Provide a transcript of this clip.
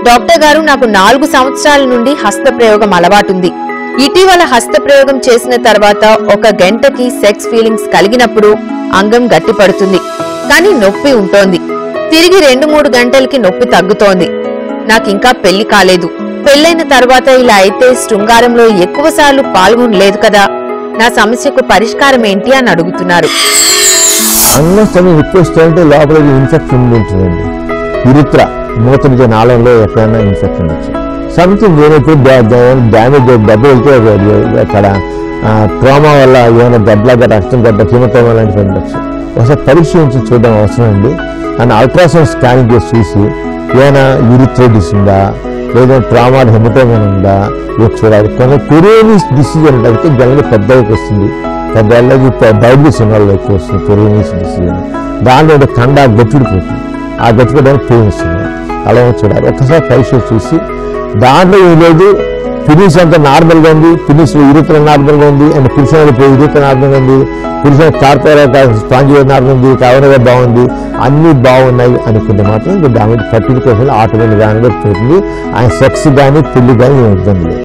doctor గారు నాకు నాలుగు సంవత్సరాల నుండి హస్తప్రయోగం అలవాటుంది ఇటీవల హస్తప్రయోగం చేసిన తర్వాత ఒక గంటకి సెక్స్ ఫీలింగ్స్ కలిగినప్పుడు అంగం గట్టిపడుతుంది కానీ నొప్పి ఉంటోంది తిరిగి రెండు మూడు గంటలకి నొప్పి తగ్గుతోంది నాకింకా పెళ్లి కాలేదు పెళ్ళైన తర్వాత ఇలా అయితే శృంగారంలో ఎక్కువ సార్లు పాల్గొనలేదు కదా నా సమస్యకు పరిష్కారం ఏంటి అని అడుగుతున్నారు అంగస్థలం ఎక్కువ వస్తే అంటే లోపల ఇన్ఫెక్షన్ ఉండి ఉంటుందండి ఇరుత్ర మూత్రజ నాళంలో ఎక్కడైనా ఇన్ఫెక్షన్ ఉండొచ్చు సంథింగ్ ఏదైతే డ్యామేజ్ దెబ్బ వెళ్తే అది అక్కడ ట్రామా వల్ల ఏమైనా గడ్ల గడ్డ అష్టం గడ్డ హిమటోమా లాంటివి ఉండొచ్చు ఒకసారి పరీక్షించి చూడడం అవసరం అండి అండ్ అల్ట్రాసౌండ్ స్కానింగ్ చేసి చూసి ఏమైనా యూరిథ్రైటిస్ ఉందా లేదా ట్రామా హెమటోమా ఉందా ఇవి చూడాలి కొన్ని కురేనిస్ డిసీజ్ అంటే జనరల్ పెద్దకి వస్తుంది పెద్దవాళ్ళకి డయాబెటీస్ ఉన్న వాళ్ళు ఎక్కువ వస్తుంది కురేనిస్ డిసీజ్ అని దాంట్లో ఉండే కండ గట్టిడిపోతుంది ఆ గట్టిపడడానికి పెయిన్ వస్తుంది అలా చూడాలి ఒక్కసారి పరీక్ష చూసి దాంట్లో ఏం లేదు ఫినిష్ అంతా నార్మల్గా ఉంది ఫినిష్ ఇరుతల నార్మల్గా ఉంది అండ్ పురుషులకు ఇరుత నార్మల్గా ఉంది పురుషుల కార్పొరేట్ స్పాంజ్ నార్మల్ ఉంది కవరగా బాగుంది అన్నీ బాగున్నాయి అనుకుంటే మాత్రం ఇంకా దాని ఫర్టిలిటీ కోసం ఆటోమేటిక్ కానీ పోతుంది ఆయన సెక్స్ కానీ పెళ్లి కానీ ఏం ఇబ్బంది లేదు